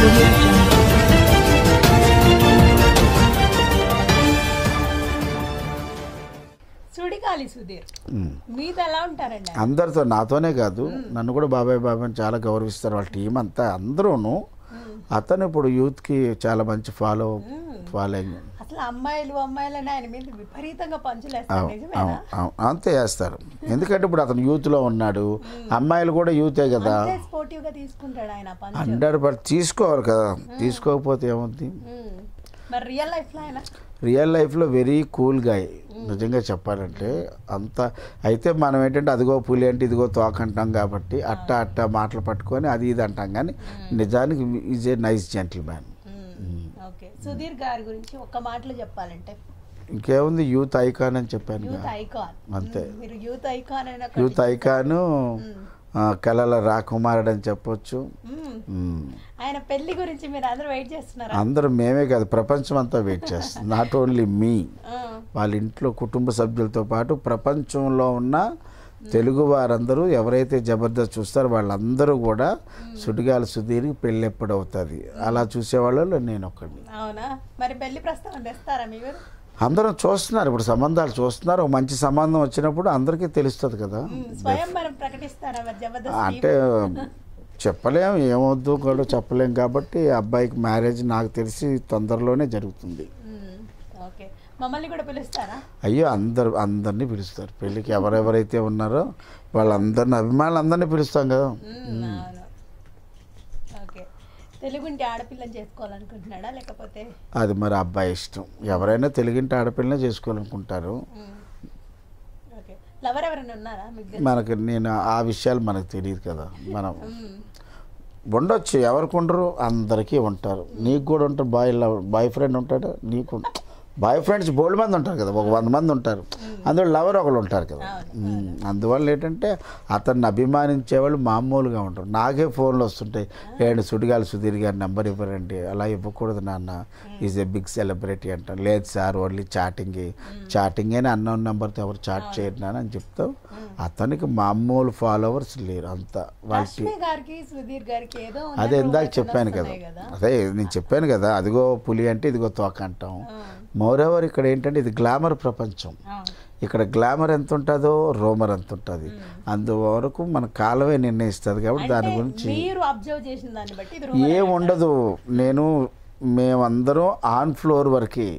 audio jungle. సుడిగాలి సుధీర్ మీతో ఎలా ఉంటారండి ఆయన? అందరితో నాతోనే కాదు నన్ను కూడా బాబాయ్ బాబాయ్ అని చాలా గౌరవిస్తారు వాళ్ళ టీం అంతా అందరూను అతను ఇప్పుడు యూత్కి చాలా మంచి ఫాలో ఫాలోయింగ్ అసలు అమ్మాయిలు అమ్మాయిలు అని ఆయన మీద విపరీతంగా పంచులేస్తారు అవును, నిజమేనా అవును, అవును. అంతే చేస్తారు ఎందుకంటే ఇప్పుడు అతను యూత్లో ఉన్నాడు అమ్మాయిలు కూడా యూతే కదా అంతే స్పోర్టివ్ గా తీసుకుంటాడు ఆయన ఆ పంచ్ హండ్రెడ్ పర్సెంట్ తీసుకోవాలి కదా తీసుకోకపోతే ఏముంది ఉమ్. మరి రియల్ లైఫ్ లో ఆయన రియల్ లైఫ్లో వెరీ కూల్ గాయ్ నిజంగా చెప్పాలంటే అంత అయితే మనం ఏంటంటే అదిగో పులి అంటే ఇదిగో తోక అంటాం కాబట్టి అట్ట అట్ట మాటలు పట్టుకొని అది ఇది అంటాం కానీ నిజానికి is a nice gentleman okay Sudheer గారి గురించి ఒక్క మాటలో చెప్పాలంటే ఇంకేముంది యూత్ ఐకాన్ అని చెప్పాను యూత్ కదా. ఐకాన్ అంతే. మీరు యూత్ ఐకాన్ అయిన యూత్ ఐకాను ఆ, కళల రాకుమారుడు అని చెప్పొచ్చు మ్మ్. ఆయన పెళ్లి గురించి మీరు అందరూ వెయిట్ చేస్తున్నారా అందరూ మేమే కాదు ప్రపంచం అంతా వెయిట్ చేస్తుంది నాట్ ఓన్లీ మీ ఆ, వాళ్ళ ఇంట్లో కుటుంబ సభ్యులతో పాటు ప్రపంచంలో ఉన్న తెలుగు వారందరూ ఎవరైతే జబర్దస్త్ చూస్తారో వాళ్ళందరూ కూడా సుడిగాలి సుధీర్కి పెళ్ళి ఎప్పుడు అవుతుంది అలా చూసేవాళ్ళు నేను ఒక్కడిని అవునా మరి పెళ్లి ప్రస్తావన తెస్తారా మీరు అందరం చూస్తున్నారు ఇప్పుడు సంబంధాలు చూస్తున్నారు ఒక మంచి సంబంధం వచ్చినప్పుడు అందరికీ తెలుస్తుంది కదా ఉమ్, స్వయం మనం ప్రకటిస్తారా మరి జబర్దస్త్ అంటే చెప్పలేం ఏమొద్దు కూడా చెప్పలేం కాబట్టి ఆ అబ్బాయికి మ్యారేజ్ నాకు తెలిసి తొందరలోనే జరుగుతుంది ఉమ్, ఓకే మమ్మల్ని కూడా పిలుస్తారా అయ్యో అందరు అందరినీ పిలుస్తారు పెళ్ళికి ఎవరెవరైతే ఉన్నారో వాళ్ళందరిని అభిమానులు అందరినీ పిలుస్తాం కదా ఉమ్, అవును ఓకే తెలుగుంటి ఆడపిల్లని చేసుకోవాలనుకుంటున్నాడా లేకపోతే అది మరి అబ్బాయి ఇష్టం ఎవరైనా తెలుగింటి ఆడపిల్లనే చేసుకోవాలనుకుంటారు ఉమ్, ఓకే లవర్ ఎవరైనా ఉన్నారా మీకు తెలుసు? మనకు నేను ఆ విషయాలు మనకు తెలియదు కదా మనం ఉమ్, ఉండొచ్చు ఎవరికి ఉండరు అందరికీ ఉంటారు నీకు కూడా ఉంటారు బాయ్ లవ్ బాయ్ ఫ్రెండ్ ఉంటాడు నీకు బాయ్ ఫ్రెండ్స్ బోల్డ్ మంది ఉంటారు కదా ఒక వంద మంది ఉంటారు అందులో లవర్ ఒకళ్ళు ఉంటారు కదా ఉమ్, అందువల్ల ఏంటంటే అతన్ని అభిమానించే వాళ్ళు మామూలుగా ఉంటారు నాకే ఫోన్లు వస్తుంటాయి ఏంటి సుడిగాలి సుధీర్ గారి నెంబర్ ఇవ్వరండి అలా ఇవ్వకూడదు నాన్న ఈజ్ ఏ బిగ్ సెలబ్రిటీ అంటారు లేదు సార్ ఓన్లీ చాటింగ్ చాటింగ్ అని అన్నోన్ నెంబర్తో ఎవరు చాట్ చేయరు నాన్న అని చెప్తావు అతనికి మామూలు ఫాలోవర్స్ లేరు అంతా వాళ్ళ రష్మి గారికి సుధీర్ గారికి ఏదో ఉంది అదే అని ఇందాక rumors చెప్పాను కదా వస్తున్నాయి కదా అదే నేను చెప్పాను కదా అదిగో పులి అంటే ఇదిగో తోక అంటాం మోరెవర్ ఇక్కడ ఏంటంటే ఇది గ్లామర్ ప్రపంచం అవును. ఇక్కడ గ్లామర్ ఎంత ఉంటుందో రోమర్ ఎంత ఉంటుంది అందువరకు మన కాలమే నిర్ణయిస్తుంది కాబట్టి దాని అంటే గురించి మీరు అబ్జర్వ్ చేసిన దాన్ని బట్టి ఇది rumor ఏం అన్నమాట. ఉండదు నేను మేమందరం ఆన్ ఫ్లోర్ వరకు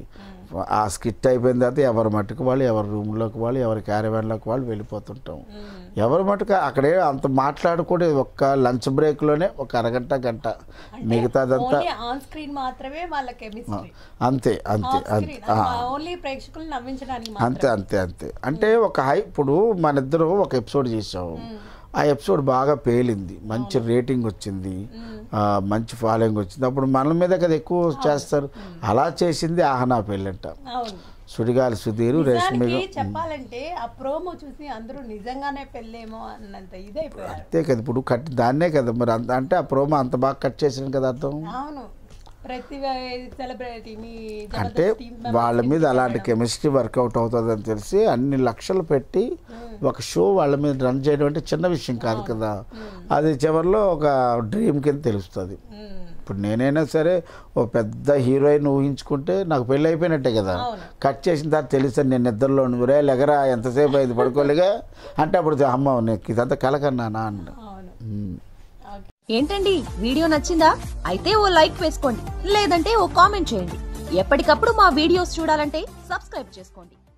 ఆ స్కిట్ అయిపోయిన తర్వాత ఎవరి మట్టుకు వాళ్ళు ఎవరి రూమ్లోకి వాళ్ళు ఎవరి క్యారవాన్లోకి వాళ్ళు వెళ్ళిపోతుంటాం ఎవరి మటుకు అక్కడే అంత మాట్లాడుకుంటే ఒక్క లంచ్ బ్రేక్లోనే ఒక అరగంట గంట మిగతాదంతా ఓన్లీ ఆన్ స్క్రీన్ మాత్రమే వాళ్ళ కెమిస్ట్రీ అంతే అంతే ఆఫ్ అంతే స్క్రీన్ ఆ. ఓన్లీ ప్రేక్షకులు నవ్వించడానికి అంతే మాత్రమే అంతే అంతే అంటే ఒక హై ఇప్పుడు మన ఇద్దరు ఒక ఎపిసోడ్ చేసాము ఆ ఎపిసోడ్ బాగా పేలింది మంచి రేటింగ్ వచ్చింది ఆ, మంచి ఫాలోయింగ్ వచ్చింది అప్పుడు మన మీద కదా ఎక్కువ చేస్తారు అలా చేసింది ఆహనా పెళ్ళంట అవును సుడిగాలి సుధీరు రేష్మి నిజానికి చెప్పాలంటే ఆ ప్రోమో చూసి అందరూ నిజంగానే పెళ్ళేమో అన్నంత ఇదైపోయారు అంతే కదా ఇప్పుడు కట్ దాన్నే కదా మరి అంత అంటే ఆ ప్రోమో అంత బాగా కట్ చేసాను కదా అర్థం అవును ప్రతి సెలబ్రిటీ మీ అంటే జబర్దస్త్ team members వాళ్ళ మీద కి అలాంటి చెప్పడం. కెమిస్ట్రీ వర్కౌట్ అవుతుందని తెలిసి అన్ని లక్షలు పెట్టి ఒక షో వాళ్ళ మీద రన్ చేయడం అంటే చిన్న విషయం కాదు కదా అది చివరిలో ఒక డ్రీమ్ కింద తెలుస్తుంది ఉమ్, ఇప్పుడు నేనైనా సరే ఓ పెద్ద హీరోయిన్ ఊహించుకుంటే నాకు పెళ్ళి అయిపోయినట్టే కదా అవును. కట్ చేసిన తర్వాత తెలుస్తుంది నేను నిద్రలో నువ్వురే లెగరా ఎంతసేపు అయింది పడుకోలేగా అంటే అప్పుడు అమ్మ నీకు ఇదంతా కలకన్నానా అన్న అవును ఉమ్. ఓకే ఏంటండి వీడియో నచ్చిందా అయితే ఓ లైక్ వేసుకోండి లేదంటే ఓ కామెంట్ చేయండి ఎప్పటికప్పుడు మా వీడియోస్ చూడాలంటే సబ్స్క్రైబ్ చేసుకోండి